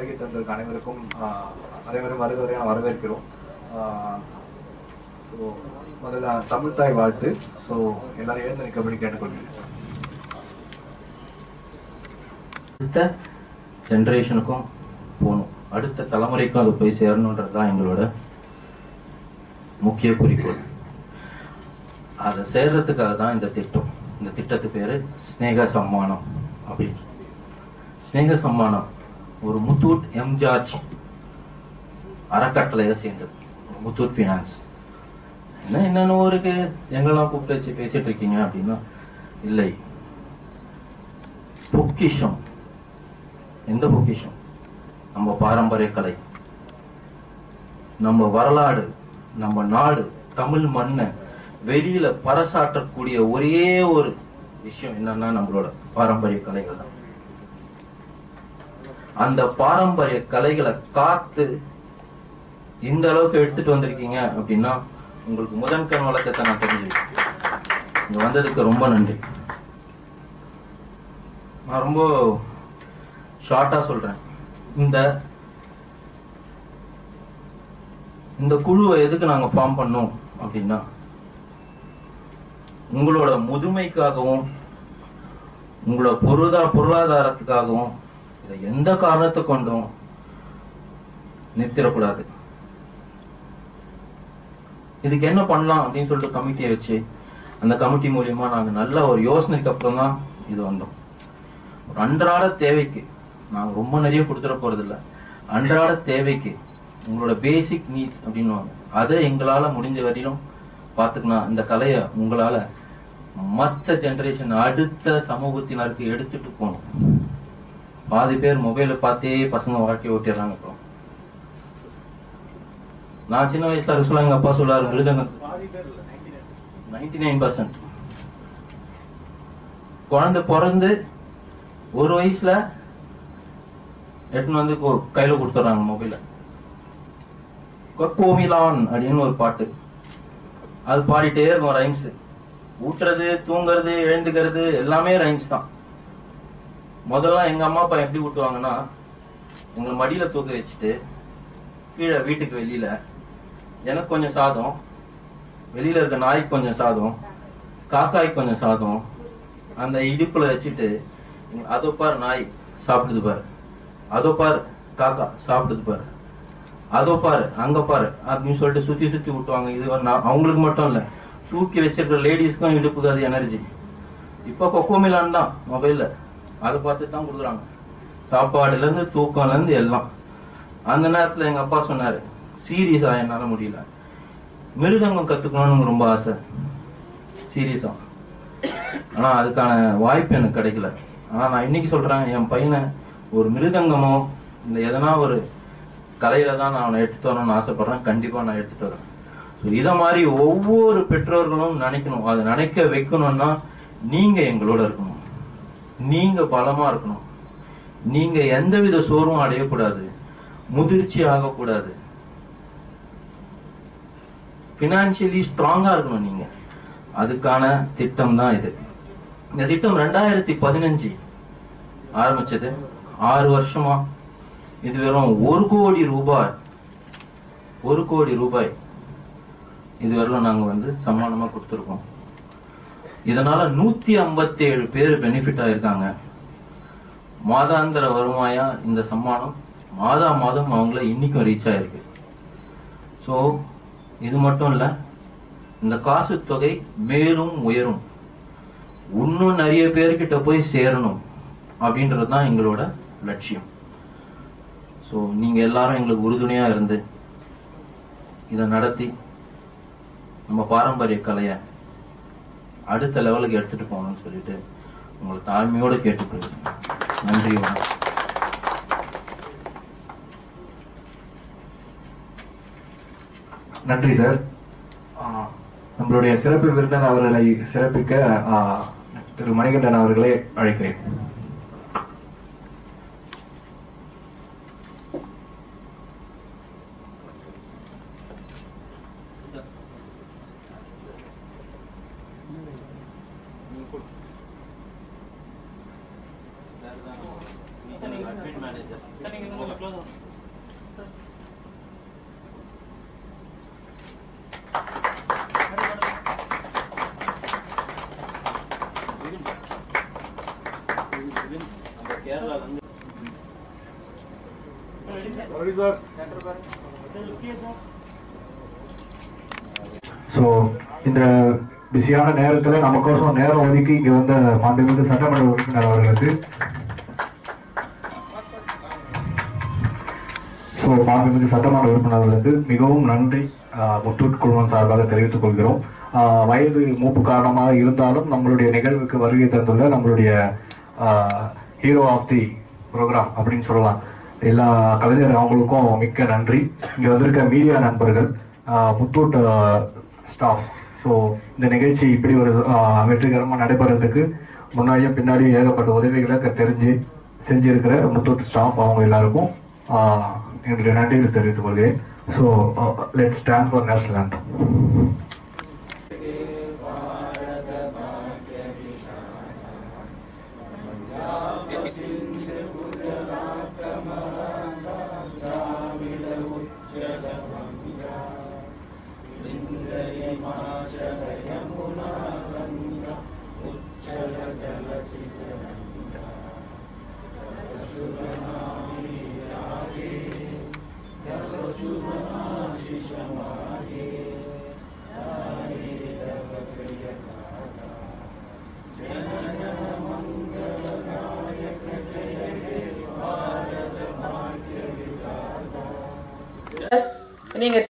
வருகை தந்ததற்கு அனைவருக்கும் ஆஹ், அனைவரும் வருகிறவரையான வரவேற்கிறோம் ஆஹ், so, முதல்ல தமிழ் தாய் வாழ்த்து ஸோ எல்லாரும் எழுந்து நிற்கபடி கேட்டுக்கொள்கிறேன் அடுத்த ஜென்ரேஷனுக்கும் போகணும் அடுத்த தலைமுறைக்கும் அது போய் சேரணுன்றது தான் எங்களோட முக்கிய குறிக்கோள் அதை சேர்றதுக்காக தான் இந்த திட்டம் இந்த திட்டத்து பேரு ஸ்னேக சம்மானம் அப்படின்னு ஸ்னேக சம்மானம் ஒரு முத்தூட் எம் ஜார்ஜ் அறக்கட்டளையை சேர்ந்தது முத்தூட் ஃபினான்ஸ் என்ன என்னென்ன இருக்கு எங்கெல்லாம் கூப்பிட்டு வச்சு பேசிட்டு இருக்கீங்க அப்படின்னா இல்லை பொக்கிஷம் எந்த பொக்கிஷம் நம்ம பாரம்பரிய கலை நம்ம வரலாறு நம்ம நாடு தமிழ் மண்ணை வெளியில பறைசாற்றக்கூடிய ஒரே ஒரு விஷயம் என்னன்னா நம்மளோட பாரம்பரிய கலைகள் தான் அந்த பாரம்பரிய கலைகளை காத்து இந்த அளவுக்கு எடுத்துட்டு வந்திருக்கீங்க அப்படின்னா உங்களுக்கு முதன் கண் வழக்கத்தை நான் தெரிஞ்சுக்கிறேன் இங்க வந்ததுக்கு ரொம்ப நன்றி நான் ரொம்ப ஷார்ட்டா சொல்றேன் இந்த இந்த குழுவை எதுக்கு நாங்க ஃபார்ம் பண்ணோம் அப்படின்னா உங்களோட முதுமைக்காகவும் உங்களோட பொருளா பொருளாதாரத்துக்காகவும் இதை எந்த காரணத்தை கொண்டும் நிறுத்திடக்கூடாது இதுக்கு என்ன பண்ணலாம் அப்படின்னு சொல்லிட்டு கமிட்டியை வச்சு அந்த கமிட்டி மூலியமா நாங்க நல்ல ஒரு யோசனைக்கு அப்புறம் தான் இது வந்தோம் ஒரு அன்றாட தேவைக்கு நாங்க ரொம்ப நிறைய கொடுத்துட போறது இல்ல அன்றாட தேவைக்கு உங்களோட பேசிக் நீட்ஸ் அப்படின்னு அதை எங்களால முடிஞ்ச வரையிலும் பாத்துக்கலாம் இந்த கலையை உங்களால மற்ற ஜெனரேஷன் அடுத்த சமூகத்தினருக்கு எடுத்துட்டு போகணும் பாதி பேர் மொபைலை பார்த்தே பசங்க வாழ்க்கையை ஓட்டிடுறாங்க இப்போ நான் சின்ன வயசுல இருக்க சொல்ல எங்க அப்பா சொல்லாரு மிருதங்க நைன்டி நைன் பர்சன்ட் குழந்தை பிறந்து ஒரு வயசுல எடுத்துன்னு வந்து கொ- கையில கொடுத்துட்றாங்க மொபைல கோமிலான் அப்படின்னு ஒரு பாட்டு அது பாடிட்டே இருக்கும் ரைம்ஸ் ஊட்டுறது தூங்குறது எழுந்துக்கிறது எல்லாமே ரைம்ஸ் தான் முதல்ல எங்க அம்மா அப்பா எப்படி ஊட்டுவாங்கன்னா எங்களை மடியில தூக்க வச்சுட்டு கீழே வீட்டுக்கு வெளியில எனக்கு கொஞ்சம் சாதம் வெளியில இருக்க நாய்க்கு கொஞ்சம் சாதம் காக்காய்க்கு கொஞ்சம் சாதம் அந்த இடுப்புல வச்சுட்டு அதோ பாரு நாய் சாப்பிடுது பாரு அதோ பாரு காக்கா சாப்பிடுது பாரு அதோ பாரு அங்க பாரு அப்படின்னு சொல்லிட்டு சுத்தி சுத்தி விட்டுவாங்க இது ஒரு நான் அவங்களுக்கு மட்டும் இல்ல தூக்கி வச்சிருக்கிற லேடிஸ்க்கும் இடுப்புக்கு அது எனர்ஜி இப்போ கொக்கோமிலான் தான் மொபைல்ல அதை பார்த்து தான் கொடுக்குறாங்க சாப்பாடுல இருந்து தூக்கம்ல இருந்து எல்லாம் அந்த நேரத்துல எங்க அப்பா சொன்னாரு சீரியஸா என்னால முடியல மிருதங்கம் கத்துக்கணும்னு ரொம்ப ஆசை சீரியஸா ஆனா அதுக்கான வாய்ப்பு எனக்கு கிடைக்கல ஆனா நான் இன்னைக்கு சொல்றேன் என் பையனை ஒரு மிருதங்கமோ இந்த எதனா ஒரு கலையில தான் நான் அவனை எடுத்துட்டு வரணும்னு ஆசைப்படுறேன் கண்டிப்பா நான் எடுத்துட்டு வரேன் ஸோ இதை மாதிரி ஒவ்வொரு பெற்றோர்களும் நினைக்கணும் அதை நினைக்க வைக்கணும்னா நீங்க எங்களோட இருக்கணும் நீங்க பலமா இருக்கணும் நீங்க எந்தவித சோர்வும் அடையக்கூடாது முதிர்ச்சி ஆகக்கூடாது பினான்சியலி ஸ்ட்ராங்கா இருக்கணும் நீங்க அதுக்கான திட்டம் தான் இது இந்த திட்டம் ரெண்டாயிரத்தி பதினஞ்சு ஆரம்பிச்சது ஆறு வருஷமா இது வெறும் ஒரு கோடி ரூபாய் ஒரு கோடி ரூபாய் இது வரலும் நாங்க வந்து சம்மானமா கொடுத்துருக்கோம் இதனால நூத்தி ஐம்பத்தி ஏழு பேர் பெனிஃபிட் ஆயிருக்காங்க மாதாந்திர வருவாயா இந்த சம்மானம் மாதா மாதம் அவங்கள இன்னைக்கும் ரீச் ஆயிருக்கு ஸோ இது மட்டும் இல்ல இந்த காசு தொகை மேலும் உயரும் இன்னும் நிறைய பேர்கிட்ட போய் சேரணும் அப்படின்றது தான் எங்களோட லட்சியம் ஸோ நீங்க எல்லாரும் எங்களுக்கு உறுதுணையா இருந்து இதை நடத்தி நம்ம பாரம்பரிய கலையை அடுத்த லெவலுக்கு எடுத்துட்டு போகணும்னு சொல்லிட்டு உங்களை தாழ்மையோட கேட்டுக்கொள்கிறேன் நன்றி வணக்கம் நன்றி சார் ஆஹ், நம்மளுடைய சிறப்பு விருந்தினர் அவர்களை சிறப்பிக்க ஆஹ், திரு மணிகண்டன் அவர்களை அழைக்கிறேன் நீ ஸோ இந்த பிஸியான நேரத்தில் நமக்கோசம் நேரம் ஒதுக்கி இங்கே வந்த மாண்புமிகு சட்டமன்ற உறுப்பினர் அவர்களுக்கு ஸோ மாண்புமிகு சட்டமன்ற உறுப்பினர் அவர்களுக்கு மிகவும் நன்றி ஆஹ், முத்தூட் குழுமம் சார்பாக தெரிவித்துக் கொள்கிறோம் ஆஹ், வயது மூப்பு காரணமாக இருந்தாலும் நம்மளுடைய நிகழ்வுக்கு வருகை தந்துள்ள நம்மளுடைய ஹீரோ ஆஃப் தி ப்ரோக்ராம் அப்படின்னு சொல்லலாம் எல்லா கலைஞர் அவங்களுக்கும் மிக்க நன்றி இங்க வந்திருக்க மீடியா நண்பர்கள் ஆஹ், முத்தூட் ஸ்டாஃப் ஸோ இந்த நிகழ்ச்சி இப்படி ஒரு ஆஹ், வெற்றிகரமா நடைபெறதுக்கு முன்னாடியும் பின்னாடியும் ஏகப்பட்ட உதவிகளை க- தெரிஞ்சு செஞ்சிருக்கிற முத்தூட் ஸ்டாஃப் அவங்க எல்லாருக்கும் ஆஹ், என்னுடைய நன்றியை தெரிவித்துக் கொள்கிறேன் so let stand for national anthem நீங்க